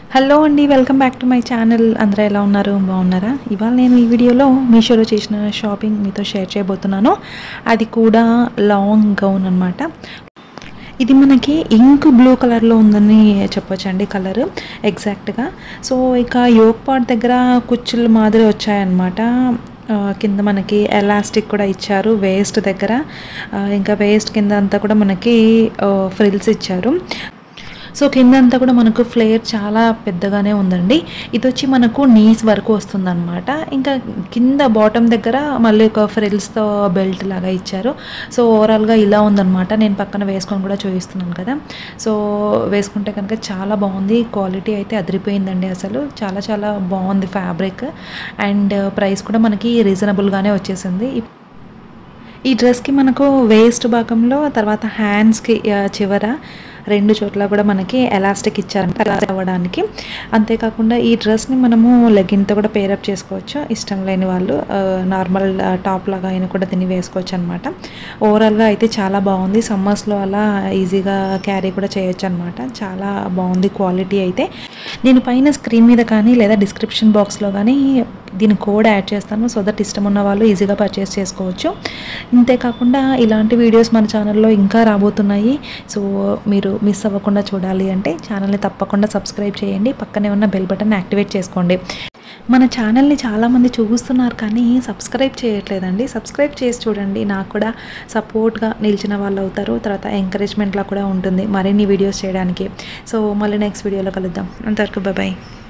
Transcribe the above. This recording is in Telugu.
హలో అండి welcome back to my channel అందరూ ఎలా ఉన్నారు బాగున్నారా ఇవాళ నేను ఈ వీడియోలో మీషోలో చేసిన షాపింగ్ మీతో షేర్ చేయబోతున్నాను అది కూడా లాంగ్ గౌన్ అనమాట ఇది మనకి ఇంక్ బ్లూ కలర్లో ఉందని చెప్పొచ్చండి కలర్ ఎగ్జాక్ట్గా సో ఇక యోగ్ పాట్ దగ్గర కుచ్చులు మాదిరి వచ్చాయన్నమాట ఆ, కింద మనకి ఎలాస్టిక్ కూడా ఇచ్చారు వేస్ట్ దగ్గర ఆ, ఇంకా వేస్ట్ కింద అంతా కూడా మనకి ఫ్రిల్స్ ఇచ్చారు సో కింద అంతా కూడా మనకు ఫ్లేర్ చాలా పెద్దగానే ఉందండి ఇది వచ్చి మనకు నీస్ వరకు వస్తుందన్నమాట ఇంకా కింద బాటమ్ దగ్గర మళ్ళీ ఒక ఫ్రిల్స్తో బెల్ట్ లాగా ఇచ్చారు సో ఓవరాల్గా ఇలా ఉందన్నమాట నేను పక్కన వేసుకొని కూడా చూపిస్తున్నాను కదా సో వేసుకుంటే కనుక చాలా బాగుంది క్వాలిటీ అయితే అదిరిపోయిందండి అసలు చాలా చాలా బాగుంది ఫ్యాబ్రిక్ అండ్ ప్రైస్ కూడా మనకి రీజనబుల్గానే వచ్చేసింది ఈ డ్రెస్కి మనకు వేస్ట్ భాగంలో తర్వాత హ్యాండ్స్కి ఆ, చివర రెండు చోట్ల కూడా మనకి ఎలాస్టిక్ ఇచ్చారు అవ్వడానికి అంతేకాకుండా ఈ డ్రెస్ని మనము లెగిన్తో కూడా పేరప్ చేసుకోవచ్చు ఇష్టం లేని వాళ్ళు ఆ, నార్మల్ ఆ, టాప్ లాగా అయినా కూడా దీన్ని వేసుకోవచ్చు అనమాట ఓవరాల్గా అయితే చాలా బాగుంది సమ్మర్స్లో అలా ఈజీగా క్యారీ కూడా చేయొచ్చు అనమాట చాలా బాగుంది క్వాలిటీ అయితే నేను పైన స్క్రీన్ మీద కానీ లేదా డిస్క్రిప్షన్ బాక్స్లో కానీ దీని కోడ్ యాడ్ చేస్తాను సో దట్ ఇష్టం ఉన్న వాళ్ళు ఈజీగా పర్చేస్ చేసుకోవచ్చు ఇంతేకాకుండా ఇలాంటి వీడియోస్ మన ఛానల్లో ఇంకా రాబోతున్నాయి సో మీరు మిస్ అవ్వకుండా చూడాలి అంటే ఛానల్ని తప్పకుండా సబ్స్క్రైబ్ చేయండి పక్కనే ఉన్న బెల్ బటన్ యాక్టివేట్ చేసుకోండి మన ఛానల్ని చాలామంది చూస్తున్నారు కానీ సబ్స్క్రైబ్ చేయట్లేదండి సబ్స్క్రైబ్ చేసి చూడండి నాకు కూడా సపోర్ట్గా నిలిచిన వాళ్ళు అవుతారు తర్వాత ఎంకరేజ్మెంట్లా కూడా ఉంటుంది మరిన్ని వీడియోస్ చేయడానికి సో మళ్ళీ నెక్స్ట్ వీడియోలో కలుద్దాం అంతవరకు బాయ్